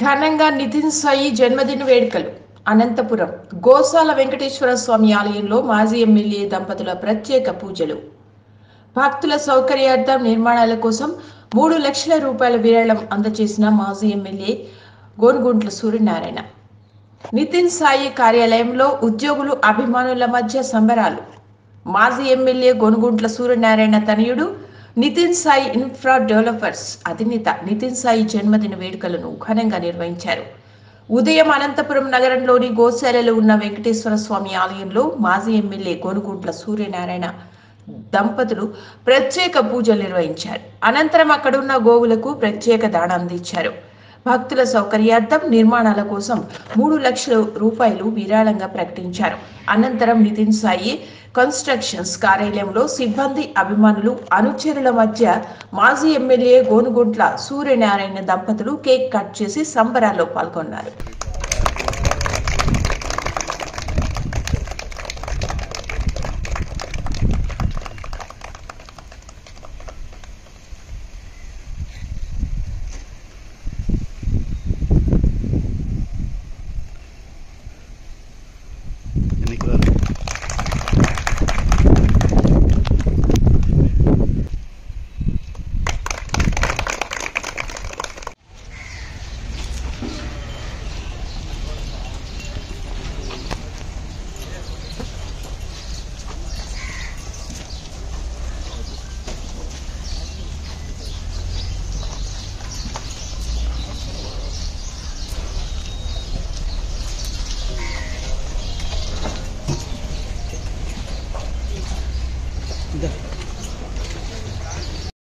ఘనంగా నితిన్ సాయి జన్మదిన వేడుకలు అనంతపురం గోసాల వెంకటేశ్వర స్వామి ఆలయంలో మాజీ ఎమ్మెల్యే దంపతుల ప్రత్యేక పూజలు భక్తుల సౌకర్యార్థం నిర్మాణాల కోసం మూడు లక్షల రూపాయల విరాళం అందజేసిన మాజీ ఎమ్మెల్యే గోనుగుంట్ల సూర్యనారాయణ నితిన్ సాయి కార్యాలయంలో ఉద్యోగులు అభిమానుల మధ్య సంబరాలు మాజీ ఎమ్మెల్యే గొనుగుంట్ల సూర్యనారాయణ తనయుడు నితిన్ సాయి ఇన్ఫ్రా డెవలపర్స్ అధినేత నితిన్ సాయి జన్మదిన వేడుకలను ఘనంగా నిర్వహించారు ఉదయం అనంతపురం నగరంలోని గోశాలలో ఉన్న వెంకటేశ్వర స్వామి ఆలయంలో మాజీ ఎమ్మెల్యే గొనుగుంట్ల సూర్యనారాయణ దంపతులు ప్రత్యేక పూజలు నిర్వహించారు అనంతరం అక్కడున్న గోవులకు ప్రత్యేక దాన అందించారు భక్తుల సౌకర్యార్థం నిర్మాణాల కోసం మూడు లక్షల రూపాయలు విరాళంగా ప్రకటించారు అనంతరం నితిన్ సాయి కన్స్ట్రక్షన్స్ కార్యాలయంలో సిబ్బంది అభిమానులు అనుచరుల మధ్య మాజీ ఎమ్మెల్యే గోనుగుంట్ల సూర్యనారాయణ దంపతులు కేక్ కట్ చేసి సంబరాల్లో పాల్గొన్నారు